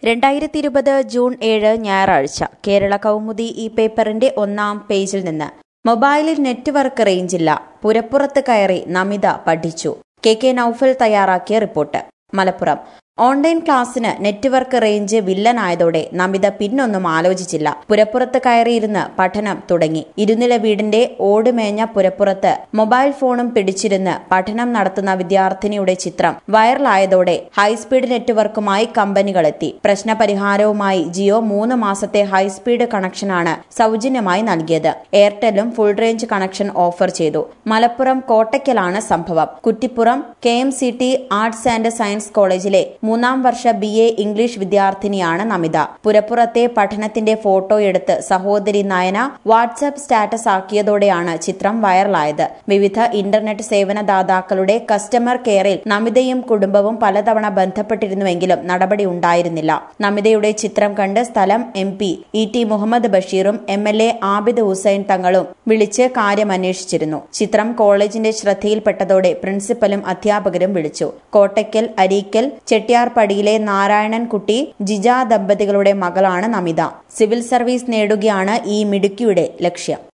രണ്ടായിരത്തി ഇരുപത് ജൂൺ ഏഴ് ഞായറാഴ്ച കേരള കൗമുദി ഈ പേപ്പറിന്റെ ഒന്നാം പേജിൽ നിന്ന് മൊബൈലിൽ നെറ്റ്വർക്ക് റേഞ്ചില്ല പുരപ്പുറത്ത് കയറി നമിത പഠിച്ചു കെ കെ നൌഫൽ തയ്യാറാക്കിയ റിപ്പോർട്ട് മലപ്പുറം ഓൺലൈൻ ക്ലാസ്സിന് നെറ്റ്വർക്ക് റേഞ്ച് വില്ലനായതോടെ നമിത പിന്നൊന്നും ആലോചിച്ചില്ല പുരപ്പുറത്ത് കയറിയിരുന്ന് പഠനം തുടങ്ങി ഇരുനില വീടിന്റെ ഓടുമേഞ്ഞ പുരപ്പുറത്ത് മൊബൈൽ ഫോണും പിടിച്ചിരുന്ന് പഠനം നടത്തുന്ന വിദ്യാർത്ഥിനിയുടെ ചിത്രം വൈറലായതോടെ ഹൈസ്പീഡ് നെറ്റ്വർക്കുമായി കമ്പനികളെത്തി പ്രശ്നപരിഹാരവുമായി ജിയോ മൂന്ന് മാസത്തെ ഹൈസ്പീഡ് കണക്ഷനാണ് സൗജന്യമായി നൽകിയത് എയർടെലും ഫുൾ റേഞ്ച് കണക്ഷൻ ഓഫർ ചെയ്തു മലപ്പുറം കോട്ടയ്ക്കലാണ് സംഭവം Kuttippuram K M C T arts and science കോളേജിലെ മൂന്നാം വർഷ ബി എ ഇംഗ്ലീഷ് വിദ്യാർത്ഥിനിയാണ് നമിത പുരപ്പുറത്തെ പഠനത്തിന്റെ ഫോട്ടോ എടുത്ത് സഹോദരി നയന വാട്സ്ആപ്പ് സ്റ്റാറ്റസ് ആക്കിയതോടെയാണ് ചിത്രം വൈറലായത് വിവിധ ഇന്റർനെറ്റ് സേവനദാതാക്കളുടെ കസ്റ്റമർ കെയറിൽ നമിതയും കുടുംബവും പലതവണ ബന്ധപ്പെട്ടിരുന്നുവെങ്കിലും നടപടി ഉണ്ടായിരുന്നില്ല നമിതയുടെ ചിത്രം കണ്ട് സ്ഥലം M P E T Muhammad ബഷീറും M L A Abid Hussain തങ്ങളും വിളിച്ച് കാര്യമന്വേഷിച്ചിരുന്നു ചിത്രം കോളേജിന്റെ ശ്രദ്ധയിൽപ്പെട്ടതോടെ പ്രിൻസിപ്പലും അധ്യാപകരും വിളിച്ചു കോട്ടയ്ക്കൽ അരീക്കൽ ചെട്ടിയാർപടിയിലെ നാരായണൻകുട്ടി ജിജ ദമ്പതികളുടെ മകളാണ് നമിത സിവിൽ സർവീസ് നേടുകയാണ് ഈ മിടുക്കിയുടെ ലക്ഷ്യം